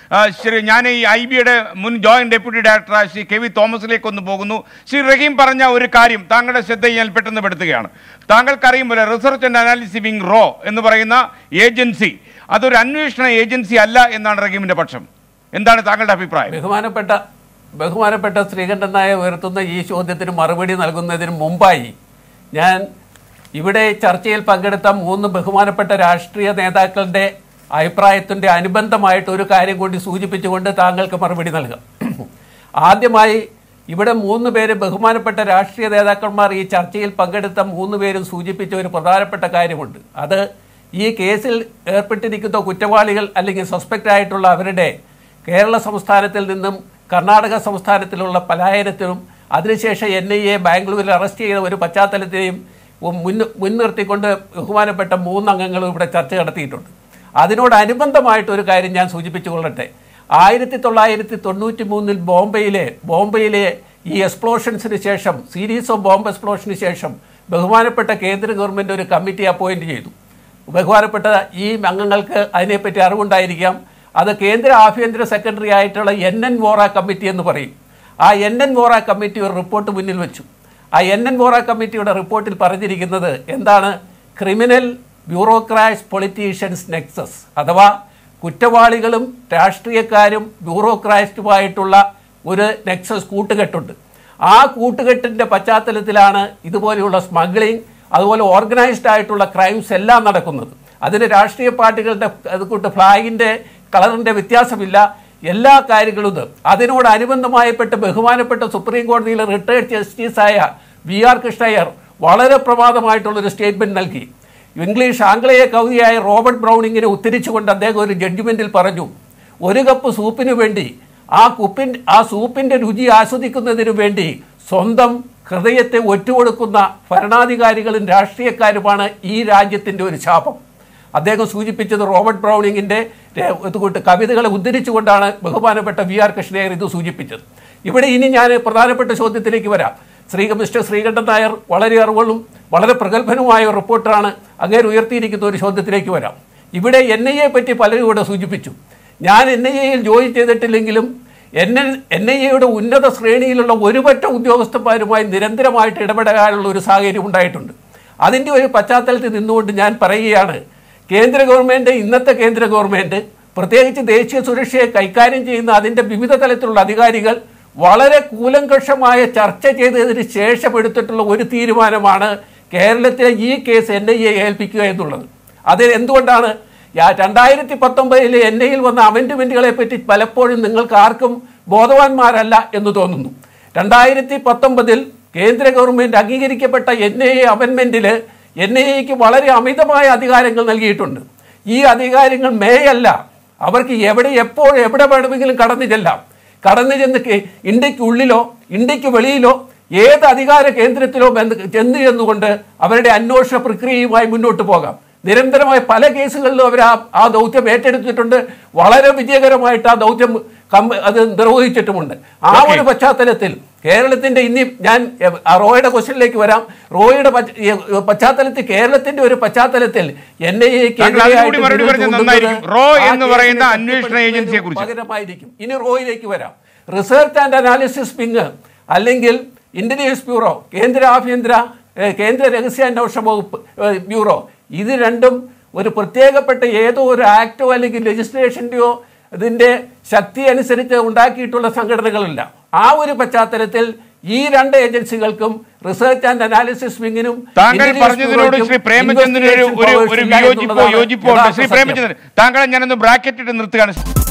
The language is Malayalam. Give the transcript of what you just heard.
ആ, ശ്രീ ഞാൻ ഈ ഐ ബിയുടെ മുൻ joint deputy director Shri K V തോമസിലേക്ക് ഒന്ന് പോകുന്നു ശ്രീ റഹീം പറഞ്ഞ ഒരു കാര്യം താങ്കളുടെ ശ്രദ്ധ ഞാൻ പെട്ടെന്ന് പെടുത്തുകയാണ് താങ്കൾക്കറിയുമ്പോൾ റിസർച്ച് ആൻഡ് അനാലിസിസ് വിങ് റോ എന്ന് പറയുന്ന ഏജൻസി അതൊരു അന്വേഷണ ഏജൻസി അല്ല എന്നാണ് റഹീമിന്റെ പക്ഷം എന്താണ് താങ്കളുടെ അഭിപ്രായം ബഹുമാനപ്പെട്ട ബഹുമാനപ്പെട്ട ശ്രീകണ്ഠൻ നായർ ഉയർത്തുന്ന ഈ ചോദ്യത്തിന് മറുപടി നൽകുന്നതിന് മുമ്പായി ഞാൻ ഇവിടെ ചർച്ചയിൽ പങ്കെടുത്ത മൂന്ന് ബഹുമാനപ്പെട്ട രാഷ്ട്രീയ നേതാക്കളുടെ അഭിപ്രായത്തിൻ്റെ അനുബന്ധമായിട്ട് ഒരു കാര്യം കൂടി സൂചിപ്പിച്ചുകൊണ്ട് താങ്കൾക്ക് മറുപടി നൽകാം ആദ്യമായി ഇവിടെ മൂന്ന് പേര് ബഹുമാനപ്പെട്ട രാഷ്ട്രീയ നേതാക്കന്മാർ ഈ ചർച്ചയിൽ പങ്കെടുത്ത മൂന്ന് പേരും സൂചിപ്പിച്ച ഒരു പ്രധാനപ്പെട്ട കാര്യമുണ്ട് അത് ഈ കേസിൽ ഏർപ്പെട്ടിരിക്കുന്ന കുറ്റവാളികൾ അല്ലെങ്കിൽ സസ്പെക്റ്റ് ആയിട്ടുള്ള അവരുടെ കേരള സംസ്ഥാനത്തിൽ നിന്നും കർണാടക സംസ്ഥാനത്തിലുള്ള പലായനത്തിനും അതിനുശേഷം എൻ ഐ എ ബാംഗ്ലൂരിൽ അറസ്റ്റ് ചെയ്ത ഒരു പശ്ചാത്തലത്തെയും മുൻ മുൻനിർത്തിക്കൊണ്ട് ബഹുമാനപ്പെട്ട മൂന്നംഗങ്ങളും ഇവിടെ ചർച്ച നടത്തിയിട്ടുണ്ട് അതിനോടനുബന്ധമായിട്ട് ഒരു കാര്യം ഞാൻ സൂചിപ്പിച്ചു കൊള്ളട്ടെ ആയിരത്തി തൊള്ളായിരത്തി തൊണ്ണൂറ്റി മൂന്നിൽ ബോംബെയിലെ ബോംബെയിലെ ഈ എക്സ്പ്ലോഷൻസിന് ശേഷം സീരീസ് ഓഫ് ബോംബ് എക്സ്പ്ലോഷന് ശേഷം ബഹുമാനപ്പെട്ട കേന്ദ്ര ഗവൺമെൻറ് ഒരു കമ്മിറ്റി അപ്പോയിന്റ് ചെയ്തു ബഹുമാനപ്പെട്ട ഈ അംഗങ്ങൾക്ക് അതിനെപ്പറ്റി അറിവുണ്ടായിരിക്കാം അത് കേന്ദ്ര ആഭ്യന്തര സെക്രട്ടറി ആയിട്ടുള്ള എൻ എൻ വോറ കമ്മിറ്റി എന്ന് പറയും ആ എൻ എൻ വോറ കമ്മിറ്റി ഒരു റിപ്പോർട്ട് മുന്നിൽ വെച്ചു ആ എൻ എൻ വോറ കമ്മിറ്റിയുടെ റിപ്പോർട്ടിൽ പറഞ്ഞിരിക്കുന്നത് എന്താണ് ക്രിമിനൽ ബ്യൂറോക്രാറ്റ്സ് പൊളിറ്റീഷ്യൻസ് നെക്സസ് അഥവാ കുറ്റവാളികളും രാഷ്ട്രീയക്കാരും ബ്യൂറോക്രാറ്റുമായിട്ടുള്ള ഒരു നെക്സസ് കൂട്ടുകെട്ടുണ്ട് ആ കൂട്ടുകെട്ടിൻ്റെ പശ്ചാത്തലത്തിലാണ് ഇതുപോലെയുള്ള സ്മഗ്ലിംഗ് അതുപോലെ ഓർഗനൈസ്ഡ് ആയിട്ടുള്ള ക്രൈംസ് എല്ലാം നടക്കുന്നത് അതിന് രാഷ്ട്രീയ പാർട്ടികളുടെ അതുകൂട്ട് ഫ്ലാഗിൻ്റെ കളറിൻ്റെ വ്യത്യാസമില്ല എല്ലാ കാര്യങ്ങളും ഇത് അതിനോടനുബന്ധമായപ്പെട്ട് ബഹുമാനപ്പെട്ട സുപ്രീം കോടതിയിലെ റിട്ടയർഡ് ജസ്റ്റിസായ വി ആർ കൃഷ്ണയ്യർ വളരെ പ്രമാദമായിട്ടുള്ളൊരു സ്റ്റേറ്റ്മെൻറ്റ് നൽകി ഇംഗ്ലീഷ് ആംഗ്ലേയ കവിയായ റോബർട്ട് ബ്രൗണിങ്ങിനെ ഉദ്ധരിച്ചുകൊണ്ട് അദ്ദേഹം ഒരു ജഡ്ജ്മെൻറ്റിൽ പറഞ്ഞു ഒരു കപ്പ് സൂപ്പിനു വേണ്ടി ആ കുപ്പിൻ ആ സൂപ്പിൻ്റെ രുചി ആസ്വദിക്കുന്നതിനു വേണ്ടി സ്വന്തം ഹൃദയത്തെ ഒറ്റുകൊടുക്കുന്ന ഭരണാധികാരികളും രാഷ്ട്രീയക്കാരുമാണ് ഈ രാജ്യത്തിൻ്റെ ഒരു ശാപം അദ്ദേഹം സൂചിപ്പിച്ചത് റോബർട്ട് ബ്രൗണിങ്ങിൻ്റെ രെ- ഇതുകൊണ്ട് കവിതകളെ ഉദ്ധരിച്ചുകൊണ്ടാണ് ബഹുമാനപ്പെട്ട വി ആർ കൃഷ്ണയ്യർ ഇത് സൂചിപ്പിച്ചത് ഇവിടെ ഇനി ഞാൻ പ്രധാനപ്പെട്ട ചോദ്യത്തിലേക്ക് വരാം ശ്രീ മിസ്റ്റർ ശ്രീകണ്ഠൻ നായർ വളരെ അറിവുകളും വളരെ പ്രഗത്ഭനുമായ ഒരു റിപ്പോർട്ടാണ് അങ്ങേര് ഉയർത്തിയിരിക്കുന്ന ഒരു ചോദ്യത്തിലേക്ക് വരാം ഇവിടെ എൻ ഐ എ പറ്റി പലരും ഇവിടെ സൂചിപ്പിച്ചു ഞാൻ എൻ ഐ എയിൽ ജോയിൻ ചെയ്തിട്ടില്ലെങ്കിലും എൻ എൻ ഐ എയുടെ ഉന്നത ശ്രേണിയിലുള്ള ഒരുപറ്റ ഉദ്യോഗസ്ഥന്മാരുമായി നിരന്തരമായിട്ട് ഇടപെടാനുള്ള ഒരു സാഹചര്യം ഉണ്ടായിട്ടുണ്ട് അതിൻ്റെ ഒരു പശ്ചാത്തലത്തിൽ നിന്നുകൊണ്ട് ഞാൻ പറയുകയാണ് കേന്ദ്ര ഗവൺമെൻറ് ഇന്നത്തെ കേന്ദ്ര ഗവൺമെൻറ് പ്രത്യേകിച്ച് ദേശീയ സുരക്ഷയെ കൈകാര്യം ചെയ്യുന്ന അതിൻ്റെ വിവിധ തലത്തിലുള്ള അധികാരികൾ വളരെ കൂലങ്കഷമായ ചർച്ച ചെയ്തതിന് ശേഷം എടുത്തിട്ടുള്ള ഒരു തീരുമാനമാണ് കേരളത്തിലെ ഈ കേസ് എൻ ഐ എ ഏൽപ്പിക്കുക എന്നുള്ളത് അത് എന്തുകൊണ്ടാണ് യാ- രണ്ടായിരത്തി പത്തൊമ്പതിലെ എൻ ഐയിൽ വന്ന അമെൻഡ്മെൻറ്റുകളെ പറ്റി പലപ്പോഴും നിങ്ങൾക്ക് ആർക്കും ബോധവാന്മാരല്ല എന്ന് തോന്നുന്നു രണ്ടായിരത്തി പത്തൊമ്പതിൽ കേന്ദ്ര ഗവൺമെൻറ് അംഗീകരിക്കപ്പെട്ട എൻ ഐ എ അമെൻമെൻറ്റിൽ എൻ ഐ എക്ക് വളരെ അമിതമായ അധികാരങ്ങൾ നൽകിയിട്ടുണ്ട് ഈ അധികാരങ്ങൾ മേയല്ല അവർക്ക് എവിടെ എപ്പോൾ എവിടെ വേണമെങ്കിലും കടന്നു ചെല്ലാം കടന്നു ചെന്ന് കെ- ഇന്ത്യക്കുള്ളിലോ ഇന്ത്യക്ക് വെളിയിലോ ഏത് അധികാര കേന്ദ്രത്തിലോ ബന്ധ ചെന്ന് ചെന്നുകൊണ്ട് അവരുടെ അന്വേഷണ പ്രക്രിയയുമായി മുന്നോട്ട് പോകാം നിരന്തരമായ പല കേസുകളിലും അവർ ആ ആ ദൗത്യം ഏറ്റെടുത്തിട്ടുണ്ട് വളരെ വിജയകരമായിട്ട് ആ ദൗത്യം കം- അത് നിർവഹിച്ചിട്ടുമുണ്ട് ആ ഒരു പശ്ചാത്തലത്തിൽ കേരളത്തിന്റെ ഇനി ഞാൻ എ, ആ റോയുടെ ക്വസ്റ്റ്യനിലേക്ക് വരാം റോയുടെ പശ്ച- ഈ, പശ്ചാത്തലത്തിൽ കേരളത്തിന്റെ ഒരു പശ്ചാത്തലത്തിൽ എൻ ഐ എക്ക് താങ്കൾ അതിനുകൂടി മറുപടി പറഞ്ഞാൽ നന്നായിരിക്കും. റോ എന്ന് പറയുന്ന അന്വേഷണ ഏജൻസിയെ കുറിച്ച്. പകരമായിരിക്കും ഇനി റോയിലേക്ക് വരാം റിസർച്ച് ആൻഡ് അനാലിസിസ് വിങ് അല്ലെങ്കിൽ ഇന്റലിജൻസ് ബ്യൂറോ കേന്ദ്ര ആഭ്യന്തര ഏഹ്, കേന്ദ്ര രഹസ്യാന്വേഷണ വകുപ്പ് ഏഹ്, ബ്യൂറോ ഇത് രണ്ടും ഒരു പ്രത്യേകപ്പെട്ട ഏതോ ഒരു ആക്ടോ അല്ലെങ്കിൽ ലെജിസ്ലേഷൻ്റെയോ ഇതിൻ്റെ ശക്തി അനുസരിച്ച് ഉണ്ടാക്കിയിട്ടുള്ള സംഘടനകളല്ല ആ ഒരു പശ്ചാത്തലത്തിൽ ഈ രണ്ട് ഏജൻസികൾക്കും റിസർച്ച് ആൻഡ് അനാലിസിസ് വിങ്ങിനും താങ്കൾ ഇന്റലിജൻസ് പറഞ്ഞതിനോട് ബ്യൂറോയ്ക്കും ശ്രീ പ്രേമചന്ദ്രൻ ഒരു investigation ഒരു powers ഒരു ഇല്ല വിയോജിപ്പോ എന്നുള്ളതാണ് യോജിപ്പോ ഉണ്ട് ശ്രീ യഥാർത്ഥ സത്യം. പ്രേമചന്ദ്രൻ താങ്കളെ ഞാനൊന്ന് ബ്രാക്കറ്റ് ഇട്ട് നിർത്തുകയാണ്